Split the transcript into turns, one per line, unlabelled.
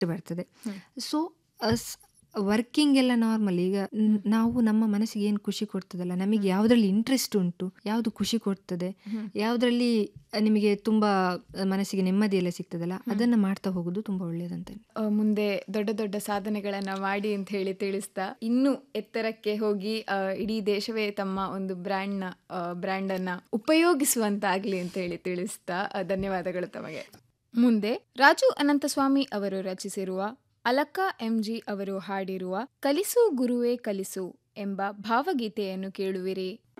ಬರ್ತದೆ
ಹ್ಮ್.
So working ಎಲ್ಲ ನಾರ್ಮಲ್ ಈಗ ನ್- ನಾವು ನಮ್ಮ ಮನಸ್ಸಿಗೆ ಏನು ಖುಷಿ ಕೊಡ್ತದಲ್ಲ ನಮಗೆ ಯಾವುದ್ರಲ್ಲಿ ಇಂಟ್ರೆಸ್ಟ್ ಉಂಟು ಯಾವುದು ಖುಷಿ ಕೊಡ್ತದೆ
ಹ್ಮ್.
ಯಾವುದ್ರಲ್ಲಿ ನಿಮಗೆ ತುಂಬ ಮನಸ್ಸಿಗೆ ನೆಮ್ಮದಿ ಎಲ್ಲ ಸಿಗ್ತದಲ್ಲ ಅದನ್ನು ಮಾಡ್ತಾ ಹೋಗೋದು ತುಂಬ ಒಳ್ಳೆಯದಂತ
ಆ, ಮುಂದೆ ದೊಡ್ಡ ದೊಡ್ಡ ಸಾಧನೆಗಳನ್ನ ಮಾಡಿ ಅಂತ ಹೇಳಿ ತಿಳಿಸ್ತಾ ಇನ್ನೂ ಎತ್ತರಕ್ಕೆ ಹೋಗಿ ಆ, ಇಡೀ ದೇಶವೇ ತಮ್ಮ ಒಂದು ಬ್ರ್ಯಾಂಡ್ನ ಬ್ರ್ಯಾಂಡ್ ಅನ್ನ ಉಪಯೋಗಿಸುವಂತಾಗ್ಲಿ ಅಂತ ಹೇಳಿ ತಿಳಿಸ್ತಾ ಆ, ಧನ್ಯವಾದಗಳು ತಮಗೆ ಮುಂದೆ ರಾಜು ಅನಂತಸ್ವಾಮಿ ಅವರು ರಚಿಸಿರುವ ಅಲಕ್ಕ ಎಂಜಿ ಅವರು ಹಾಡಿರುವ ಕಲಿಸು ಗುರುವೇ ಕಲಿಸು ಎಂಬ ಭಾವಗೀತೆಯನ್ನು ಕೇಳುವಿರಿ